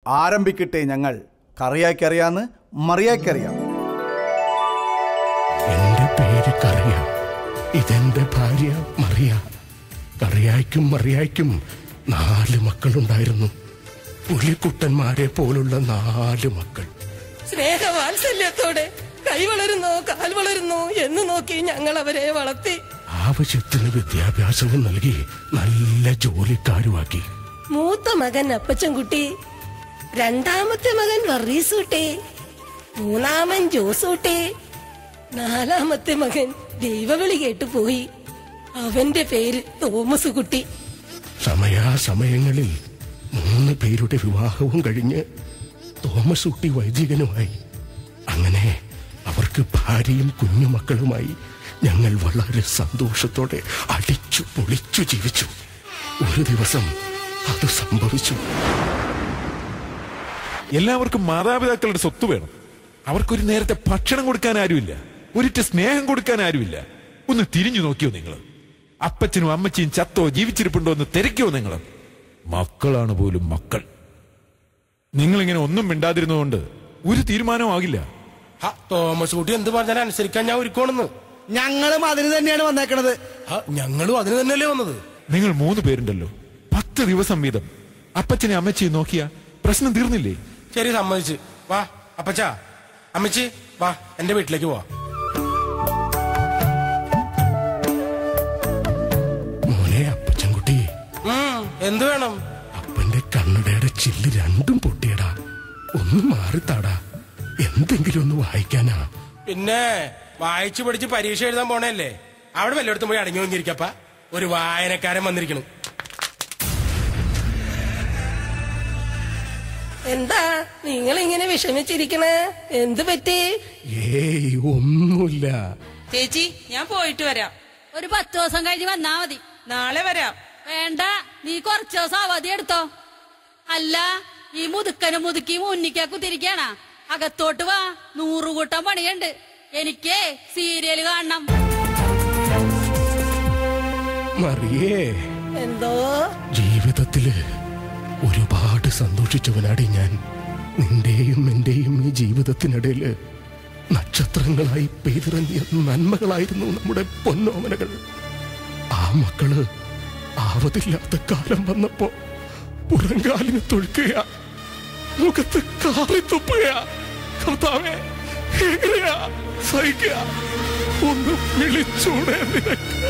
ആരംഭിക്കട്ടെ ഞങ്ങൾ കറിയാക്കറിയാന്ന് മറിയാക്കറിയാം എന്റെ പേര് കറിയ ഇതെന്റെ ഭാര്യ മറിയ കറിയായ്ക്കും മറിയായ്ക്കും നാല് മക്കളുണ്ടായിരുന്നു പുലിക്കുട്ടന്മാരെ പോലുള്ള നാല് മക്കൾ സ്നേഹവാത്സല്യത്തോടെ കൈ വളരുന്നോ കാൽ വളരുന്നോ എന്ന് നോക്കി ഞങ്ങൾ അവരെ വളർത്തി ആവശ്യത്തിന് വിദ്യാഭ്യാസവും നൽകി നല്ല ജോലിക്കാരുമാക്കി മൂത്ത മകൻ അപ്പച്ചൻകുട്ടി രണ്ടാമത്തെ മകൻ വർറീസൂട്ടെ മൂന്നാമൻ ജോസൂട്ടെ നാലാമത്തെ മകൻ ദൈവവിളി കേട്ടു പോയി അവന്റെ പേര് തോമസ് കുട്ടി സമയാസമയങ്ങളിൽ മൂന്ന് പേരുടെ വിവാഹവും കഴിഞ്ഞ് തോമസ് കുട്ടി വൈദികനുമായി അങ്ങനെ അവർക്ക് ഭാര്യയും കുഞ്ഞുമക്കളുമായി ഞങ്ങൾ വളരെ സന്തോഷത്തോടെ അടിച്ചു പൊളിച്ചു ജീവിച്ചു ഒരു ദിവസം അത് സംഭവിച്ചു എല്ലാവർക്കും മാതാപിതാക്കളുടെ സ്വത്ത് വേണം അവർക്കൊരു നേരത്തെ ഭക്ഷണം കൊടുക്കാൻ ആരുമില്ല ഒരിറ്റ സ്നേഹം കൊടുക്കാൻ ആരുമില്ല ഒന്ന് തിരിഞ്ഞു നോക്കിയോ നിങ്ങൾ അപ്പച്ചനും അമ്മച്ചിയും ചത്തോ ജീവിച്ചിരിപ്പുണ്ടോ എന്ന് തിരക്കിയോ നിങ്ങൾ മക്കളാണ് പോലും മക്കൾ നിങ്ങളിങ്ങനെ ഒന്നും മിണ്ടാതിരുന്നതുകൊണ്ട് ഒരു തീരുമാനവും ആകില്ല ഹ, തോമസ് കുട്ടി എന്ത് പറഞ്ഞാലും അനുസരിക്കാൻ ഞാൻ ഒരുക്കോണെന്ന് ഞങ്ങളും അതിന് തന്നെയാണ് വന്നേക്കണത് ഹ, ഞങ്ങളും അതിന് തന്നെയല്ലേ വന്നത് നിങ്ങൾ മൂന്ന് പേരുണ്ടല്ലോ പത്ത് ദിവസം വീതം അപ്പച്ചനെ അമ്മച്ചിയും നോക്കിയാ പ്രശ്നം തീർന്നില്ലേ ശരി സമ്മതിച്ച് വാ അപ്പച്ചാ അമ്മച്ചി വാ എന്റെ വീട്ടിലേക്ക് പോവാ മോനെ അപ്പച്ചൻകുട്ടി ഉം, എന്ത് വേണം അപ്പന്റെ കണ്ണടയുടെ ചില്ല് രണ്ടും പൊട്ടിയടാ ഒന്ന് മാറിത്താടാ എന്തെങ്കിലും ഒന്ന് വായിക്കാനാ പിന്നെ വായിച്ചു പഠിച്ച് പരീക്ഷ എഴുതാൻ പോണല്ലേ അവിടെ വല്ലയിടത്തും പോയി അടങ്ങി വന്നിരിക്കപ്പ ഒരു വായനക്കാരൻ വന്നിരിക്കണം എന്താ നിങ്ങൾ ഇങ്ങനെ വിഷമിച്ചിരിക്കണേ എന്ത് പറ്റി ഏയ് ഒന്നുമില്ല ചേച്ചി ഞാൻ പോയിട്ട് വരാം ഒരു പത്ത് ദിവസം കഴിഞ്ഞ് വന്നാ മതി നാളെ വരാം വേണ്ട നീ കുറച്ച് ദിവസം അവധി എടുത്തോ അല്ല ഈ മുതുക്കനും മുതുക്കി മുന്നിക്കാ കുത്തിരിക്കാണ അകത്തോട്ട് വാ നൂറുകൂട്ടം പണിയുണ്ട് എനിക്ക് സീരിയല് കാണണം മറിയേ എന്തോ ജീവിതത്തില് ഒരുപാട് സന്തോഷിച്ചവനാടി ഞാൻ നിന്റെയും എന്റെയും ഈ ജീവിതത്തിനിടയില് നക്ഷത്രങ്ങളായി പെയ്തിറങ്ങിയ നന്മകളായിരുന്നു നമ്മുടെ പൊന്നോമനകൾ ആ മക്കള് ആവതില്ലാത്ത കാലം വന്നപ്പോ പുറങ്കാലിന് തൊഴുക്കുക മുഖത്ത് കാറി തുപ്പുക കർത്താവേ എങ്ങനെയാ സഹിക്കുക ഒന്ന് വിളിച്ചൂടെ നിനക്ക്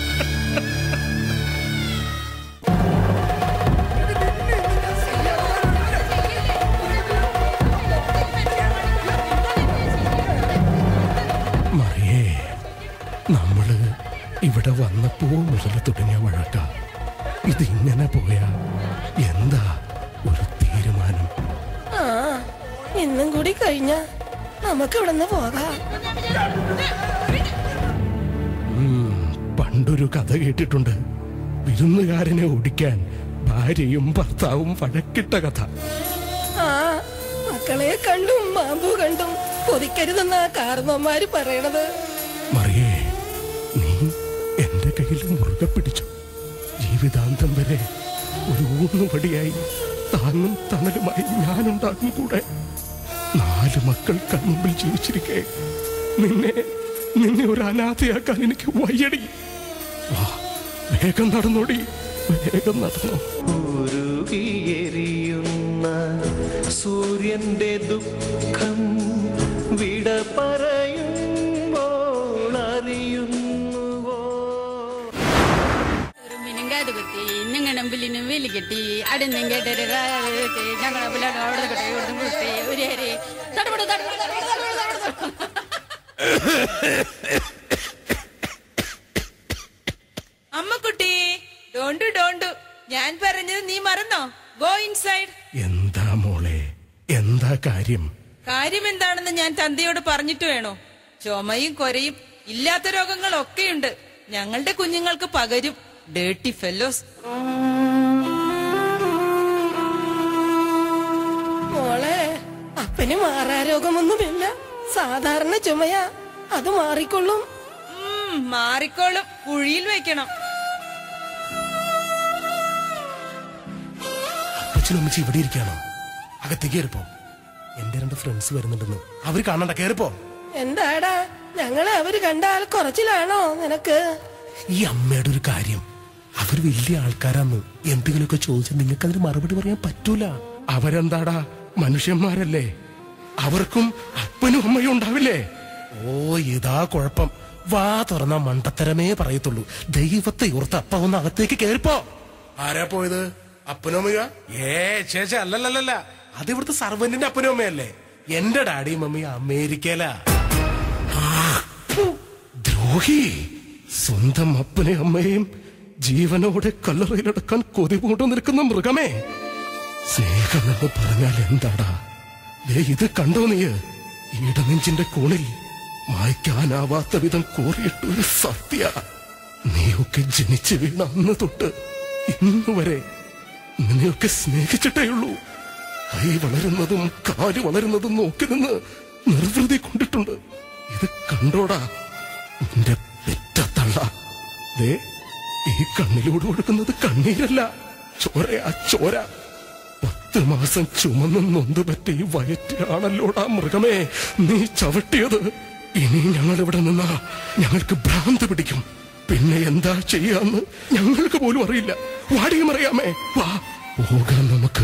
മറിയേ നമ്മള് ഇവിടെ വന്നപ്പോ മുതൽ തുടങ്ങിയ വഴക്ക ഇതിങ്ങനെ പോയാ എന്താ ഒരു തീരുമാനം ആ ഇന്നും കൂടി കഴിഞ്ഞ നമുക്ക് ഇവിടുന്ന് പോകാം ഉം, പണ്ടൊരു കഥ കേട്ടിട്ടുണ്ട് വിരുന്നുകാരനെ ഓടിക്കാൻ ഭാര്യയും ഭർത്താവും വഴക്കിട്ട കഥ ആ മക്കളെ കണ്ടും മാമ്പു കണ്ടും കൊതിക്കരുതെന്ന കാരണവന്മാര് പറയണത് മറിയേ നീ എന്റെ കയ്യിൽ മുറുകെ പിടിച്ചു ജീവിതാന്തം വരെ ഒരു ഊന്നുപടിയായി താങ്ങും തണലുമായി ഞാനുണ്ടാകും കൂടെ നാല് മക്കൾ കൺമുമ്പിൽ ജീവിച്ചിരിക്കെ നിന്നെ നിന്നെ ഒരു അനാഥയാക്കാൻ എനിക്ക് വയ്യടി വാ വേഗം നടന്നോടി വേഗം നടന്നോ ഉരുകിയെരിയുന്ന സൂര്യന്റെ ദുഃഖം വിട പറയുമ്പോൾ അറിയുന്നുവോ ഉറുമ്പിനും കാതുകുത്തി നിങ്ങണം പില്ലിനും വേലി കെട്ടി അടുന്നും കേട്ടൊരു ഞങ്ങളെ പിള്ളേർ അവിടെ കെട്ടി ഇവിടുന്ന് കുട്ടി ഒരു ഹരി തടപെടു തടപെടു തടപെടു തടപെടു തടപെടു അമ്മക്കുട്ടി ഡോണ്ടു ഡോണ്ടു ഞാൻ പറഞ്ഞത് നീ മറന്നോ ഗോ ഇൻസൈഡ് എന്താ മോളെ എന്താ കാര്യം കാര്യം എന്താണെന്ന് ഞാൻ തന്തയോട് പറഞ്ഞിട്ട് വേണോ ചുമയും കൊരയും ഇല്ലാത്ത രോഗങ്ങളൊക്കെയുണ്ട് ഞങ്ങളുടെ കുഞ്ഞുങ്ങൾക്ക് പകരും ഡേട്ടി ഫെല്ലോസ് മോളെ അപ്പന് മാറാരോഗമൊന്നുമില്ല സാധാരണ ചുമയാ അത് മാറിക്കൊള്ളും ഉം, മാറിക്കോളും കുഴിയിൽ വെക്കണം അപ്പച്ചനും അമ്മച്ചി ഇവിടെ ഇരിക്കാണോ അകത്തേക്ക് കയറിപ്പോ എന്റെ രണ്ട് ഫ്രണ്ട്സ് വരുന്നുണ്ടെന്ന് അവര് കാണണ്ട കയറിപ്പോ എന്താടാ ഞങ്ങളെ അവര് കണ്ടാൽ കുറച്ചിലാണോ നിനക്ക് ഈ അമ്മയുടെ ഒരു കാര്യം അവര് വലിയ ആൾക്കാരാന്ന് എന്തെങ്കിലുമൊക്കെ ചോദിച്ചാൽ നിങ്ങൾക്ക് അതിന് മറുപടി പറയാൻ പറ്റൂല അവരെന്താടാ മനുഷ്യന്മാരല്ലേ അവർക്കും അപ്പനും അമ്മയും ഉണ്ടാവില്ലേ ഓ ഇതാ കുഴപ്പം വാ തുറന്ന മണ്ടത്തരമേ പറയത്തുള്ളൂ ദൈവത്തെ ഓർത്ത് അപ്പ ഒന്ന് അകത്തേക്ക് കേറിപ്പോ ആരാ പോയത് അപ്പനും അമ്മയോ ഏ ചേച്ച അല്ലല്ലല്ല അത് ഇവിടുത്തെ സർവന്റിന്റെ അപ്പനും അമ്മയല്ലേ എന്റെ ഡാഡിയും മമ്മിയും അമേരിക്കയിലാ ദ്രോഹി സ്വന്തം അപ്പനെ അമ്മയും ജീവനോടെ കല്ലറയിലടക്കാൻ കൊതി പൂണ്ടു നിൽക്കുന്ന മൃഗമേ സ്നേഹമെന്ന് പറഞ്ഞാൽ എന്താടാ ദേ ഇത് കണ്ടോ നീ ഇടനെഞ്ചിന്റെ കോണിൽ മായ്ക്കാനാവാത്ത വിധം കോറിയിട്ടൊരു സത്യ നീയൊക്കെ ജനിച്ചു വീണ അന്ന് തൊട്ട് ഇന്ന് വരെ നിന്നെയൊക്കെ സ്നേഹിച്ചിട്ടേ ഉള്ളൂ കൈ വളരുന്നതും കാല് വളരുന്നതും നോക്കി നിന്ന് നിർവൃതി കൊണ്ടിട്ടുണ്ട് ഇത് കണ്ടോടാ നിന്റെ പെറ്റ തള്ള ദേ ഈ കണ്ണിലൂടെ ഒഴുകുന്നത് കണ്ണീരല്ല ചോരയാ ചോര പത്ത് മാസം ചുമന്ന് നൊന്ത് പറ്റി ഈ വയറ്റിലാണല്ലോടാ മൃഗമേ നീ ചവിട്ടിയത് ഇനി ഞങ്ങൾ ഇവിടെ നിന്നാ ഞങ്ങൾക്ക് ഭ്രാന്ത് പിടിക്കും പിന്നെ എന്താ ചെയ്യാന്ന് ഞങ്ങൾക്ക് പോലും അറിയില്ല വാടിയും അറിയാമേ വാ പോകാം നമുക്ക്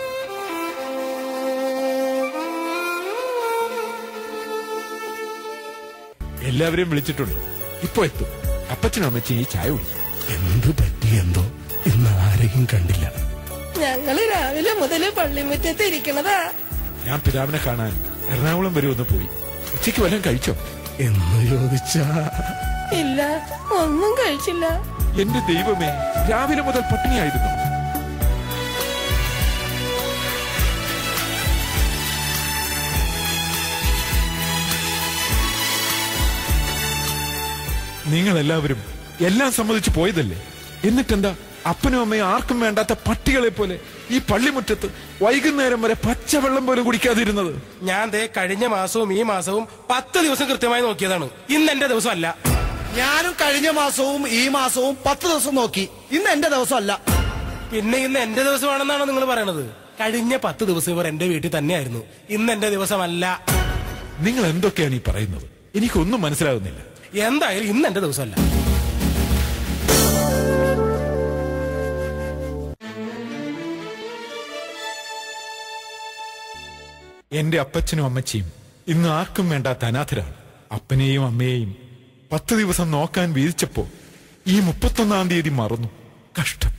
എല്ലാവരെയും വിളിച്ചിട്ടുണ്ട് ഇപ്പൊ എത്തും അപ്പച്ചനും അമ്മച്ചിയും ഈ ചായ കുടിക്കും എന്ത് പറ്റിയെന്തോ ഇന്ന് ആരെയും കണ്ടില്ല ഞങ്ങള് രാവിലെ മുതല് പള്ളിമുറ്റത്ത് ഇരിക്കണതാ ഞാൻ പിതാവിനെ കാണാൻ എറണാകുളം വരെ ഒന്ന് പോയി ഉച്ചയ്ക്ക് വല്ലതും കഴിച്ചോ എന്ന് ചോദിച്ചാ ഇല്ല ഒന്നും കഴിച്ചില്ല എന്റെ ദൈവമേ രാവിലെ മുതൽ പട്ടിണിയായിരുന്നു നിങ്ങൾ എല്ലാവരും എല്ലാം സമ്മതിച്ചു പോയതല്ലേ എന്നിട്ടെന്താ അപ്പനും അമ്മയും ആർക്കും വേണ്ടാത്ത പട്ടികളെ പോലെ ഈ പള്ളിമുറ്റത്ത് വൈകുന്നേരം വരെ പച്ചവെള്ളം പോലും കുടിക്കാതിരുന്നത് ഞാൻ ദേ കഴിഞ്ഞ മാസവും ഈ മാസവും പത്ത് ദിവസം കൃത്യമായി നോക്കിയതാണ് ഇന്ന് എന്റെ ദിവസം അല്ല ഞാനും കഴിഞ്ഞ മാസവും ഈ മാസവും പത്ത് ദിവസം നോക്കി ഇന്ന് എന്റെ ദിവസമല്ല പിന്നെ ഇന്ന് എന്റെ ദിവസമാണെന്നാണോ നിങ്ങൾ പറയണത് കഴിഞ്ഞ പത്ത് ദിവസം ഇവർ എന്റെ വീട്ടിൽ തന്നെയായിരുന്നു ഇന്ന് എന്റെ ദിവസമല്ല നിങ്ങൾ എന്തൊക്കെയാണ് ഈ പറയുന്നത് എനിക്കൊന്നും മനസ്സിലാകുന്നില്ല എന്തായാലും ഇന്ന് എന്റെ ദിവസമല്ല എന്റെ അപ്പച്ചനും അമ്മച്ചിയും ഇന്ന് ആർക്കും വേണ്ടാത്ത അനാഥരാണ് അപ്പനെയും അമ്മയെയും പത്ത് ദിവസം നോക്കാൻ വീതിച്ചപ്പോ ഈ മുപ്പത്തൊന്നാം തീയതി മറന്നു കഷ്ടം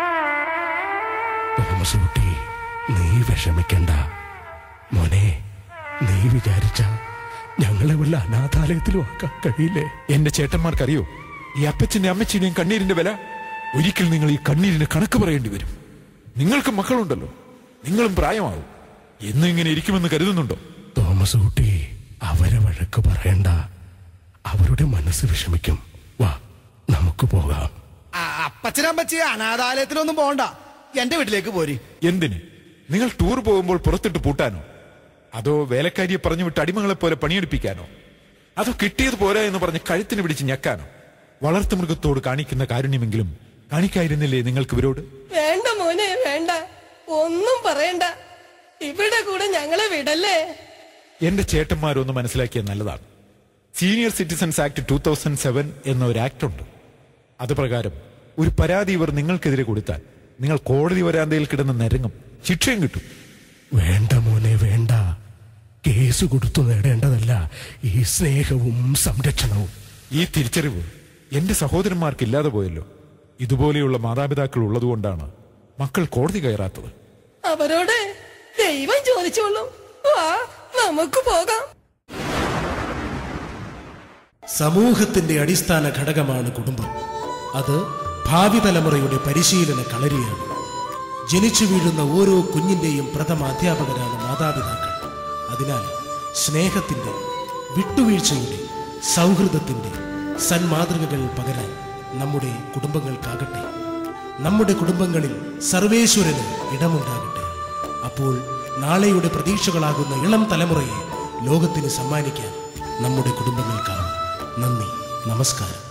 തോമസ് കുട്ടി നീ വിഷമിക്കണ്ട മോനെ നീ വിചാരിച്ച ഞങ്ങളെ വല്ല അനാഥാലയത്തിലും ആക്കാൻ കഴിയില്ലേ എന്റെ ചേട്ടന്മാർക്കറിയോ ഈ അപ്പച്ചന്റെ അമ്മച്ചിന്റെയും കണ്ണീരിന്റെ വില ഒരിക്കൽ നിങ്ങൾ ഈ കണ്ണീരിന് കണക്ക് പറയേണ്ടി വരും നിങ്ങൾക്ക് മക്കളുണ്ടല്ലോ നിങ്ങളും പ്രായമാവും എന്നും ഇങ്ങനെ ഇരിക്കുമെന്ന് കരുതുന്നുണ്ടോ തോമസ് കുട്ടി അവരെ വഴക്ക് പറയണ്ട അവരുടെ മനസ്സ് വിഷമിക്കും വാ നമുക്ക് പോകാം ആ, അപ്പച്ചനമ്മച്ചി അനാഥാലയത്തിലൊന്നും പോകണ്ട എന്റെ വീട്ടിലേക്ക് പോരി എന്തിന് നിങ്ങൾ ടൂർ പോകുമ്പോൾ പുറത്തിട്ട് പൂട്ടാനോ അതോ വേലക്കാരിയെ പറഞ്ഞു വിട്ട് അടിമകളെ പോലെ പണിയെടുപ്പിക്കാനോ അതോ കിട്ടിയത് പോരാ എന്ന് പറഞ്ഞ് കഴുത്തിന് പിടിച്ച് ഞെക്കാനോ വളർത്തുമൃഗത്തോട് കാണിക്കുന്ന കാരുണ്യമെങ്കിലും കാണിക്കായിരുന്നില്ലേ നിങ്ങൾക്ക് ഇവരോട് വേണ്ട മോനെ വേണ്ട ഒന്നും പറയണ്ട ഇവിടെ കൂടെ ഞങ്ങളെ വിടല്ലേ എന്റെ ചേട്ടന്മാരൊന്ന് മനസ്സിലാക്കിയ നല്ലതാണ് senior citizens act two thousand seven എന്ന ഒരു ആക്ട് ഉണ്ട് അത് പ്രകാരം ഒരു പരാതി ഇവർ നിങ്ങൾക്കെതിരെ കൊടുത്താൽ നിങ്ങൾ കോടതി വരാന്തയിൽ കിടന്ന് നിരങ്ങും ശിക്ഷയും കിട്ടും വേണ്ട മോനെ വേണ്ട കേസ് കൊടുത്തു നേടേണ്ടതല്ല ഈ സ്നേഹവും സംരക്ഷണവും ഈ തിരിച്ചറിവ് എന്റെ സഹോദരന്മാർക്ക് ഇല്ലാതെ പോയല്ലോ ഇതുപോലെയുള്ള മാതാപിതാക്കൾ ഉള്ളതുകൊണ്ടാണ് മക്കൾ കോടതി കയറാത്തത് അവരോട് ദൈവം ചോദിച്ചോളും വാ നമുക്ക് പോകാം സമൂഹത്തിന്റെ അടിസ്ഥാന ഘടകമാണ് കുടുംബം അത് ഭാവി തലമുറയുടെ പരിശീലന കളരിയാണ് ജനിച്ചു വീഴുന്ന ഓരോ കുഞ്ഞിന്റെയും പ്രഥമ അധ്യാപകരാണ് മാതാപിതാക്കൾ അതിനാൽ സ്നേഹത്തിന്റെ വിട്ടുവീഴ്ചയുടെ സൗഹൃദത്തിന്റെ സന്മാതൃകകൾ പകരാൻ നമ്മുടെ കുടുംബങ്ങൾക്കാകട്ടെ നമ്മുടെ കുടുംബങ്ങളിൽ സർവേശ്വരന് ഇടമുണ്ടാകട്ടെ അപ്പോൾ നാളെയുടെ പ്രതീക്ഷകളാകുന്ന ഇളം തലമുറയെ ലോകത്തിന് സമ്മാനിക്കാൻ നമ്മുടെ കുടുംബങ്ങൾക്കാവും നന്ദി നമസ്കാരം